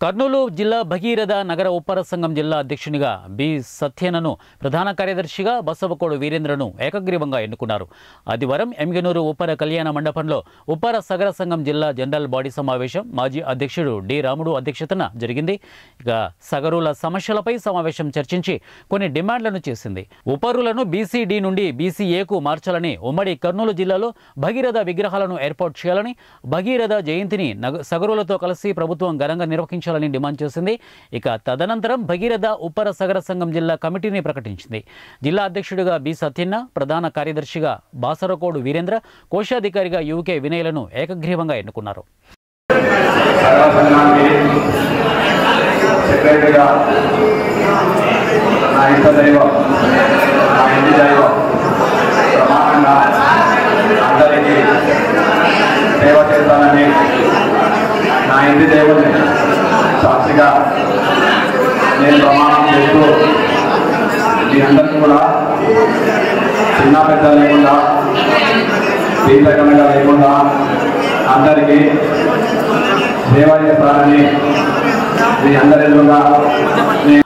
కర్నూలు జిల్లా భగీరథ నగర ఉప్పర సంఘం జిల్లా అధ్యక్షునిగా బి సత్యనను ప్రధాన కార్యదర్శిగా బసవకోడు వీరేంద్రను ఏకగ్రీవంగా ఎన్నుకున్నారు ఆదివారం ఎమ్గనూరు ఉప్పర కళ్యాణ మండపంలో ఉప్పర సగర సంఘం జిల్లా జనరల్ బాడీ సమావేశం మాజీ అధ్యక్షుడు డి రాముడు అధ్యక్షతన జరిగింది ఇక సగరుల సమస్యలపై సమావేశం చర్చించి కొన్ని డిమాండ్లను చేసింది ఉపరులను బీసీడీ నుండి బీసీఏకు మార్చాలని ఉమ్మడి కర్నూలు జిల్లాలో భగీరథ విగ్రహాలను ఏర్పాటు చేయాలని భగీరథ జయంతిని నగ సగరులతో కలిసి ప్రభుత్వం ఘనంగా నిర్వహించాలని డిమాండ్ చేసింది ఇక తదనంతరం భగీరథ ఉప్పర సగర సంఘం జిల్లా కమిటీని ప్రకటించింది జిల్లా అధ్యక్షుడిగా బి సత్యన్న ప్రధాన కార్యదర్శిగా బాసరకోడు వీరేంద్ర కోశాధికారిగా యూకే వినయ్లను ఏకగ్రీవంగా ఎన్నుకున్నారు సర్వసంఘానికి సెక్రటరీగా నా ఇంట దైవం నా ఇంటి దైవం ప్రమాణంగా అందరికీ సేవ చేస్తానని నా ఇంటి దేవుని సాక్షిగా నేను ప్రమాణం చేస్తూ మీ అందరికీ కూడా చిన్న పెద్ద లేకుండా దీపకనగా లేకుండా అందరికీ సేవ చేస్తానని మీ అందరి ఎదురుగా నేను